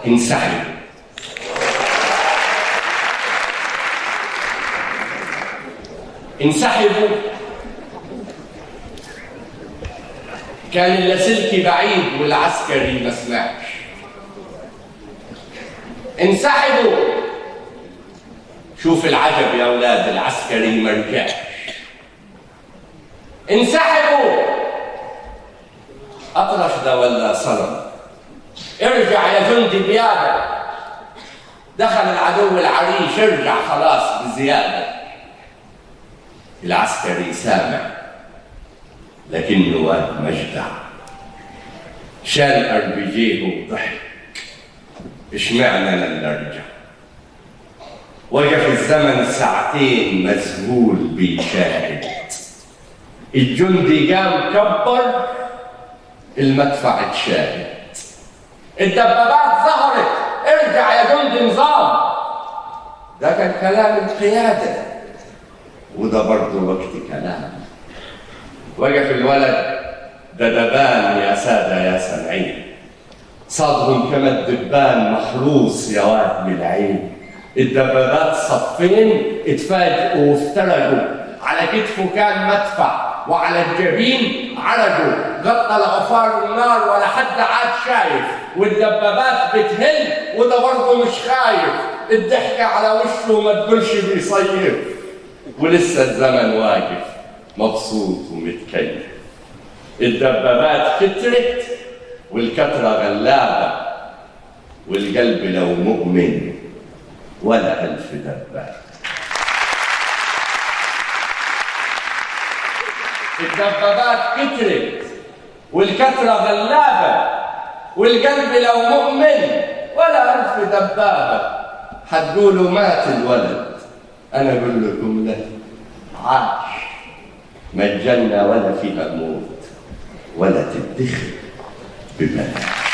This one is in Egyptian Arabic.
انسحبوا انسحبوا كان اللاسلكي بعيد والعسكري ما سمعش انسحبوا شوف العجب يا اولاد العسكري ما رجعش انسحبوا اطرش ده ولا صنم ارجع يا جندي بيادة دخل العدو العريش ارجع خلاص بزيادة العسكري سامع لكنه واد مجدع شال اربجيه وضحك اشمعنى لن نرجع وقف الزمن ساعتين مذهول بيشاهد الجندي قام كبر المدفع اتشاهد الدبابات ظهرت ارجع يا جندي نظام ده كان كلام القيادة وده برضه وقت كلام وقف الولد دبان يا سادة يا سامعين صدهم كما الدبان محروس يا واد من العين الدبابات صفين اتفاجئوا وافترقوا على كتفه كان مدفع وعلى الجبين عرجوا غطى العفار النار ولا حد عاد شايف والدبابات بتهل وده برضه مش خايف الضحكة على وشه ما تقولش بيصيف ولسه الزمن واقف مبسوط ومتكيف الدبابات كترت والكترة غلابة والقلب لو مؤمن ولا ألف دبابة الدبابات كترت والكثرة غلابة والقلب لو مؤمن ولا ألف دبابة هتقولوا مات الولد أنا أقول لكم لا عاش ما الجنة ولا فيها موت ولا تدخل ببلاش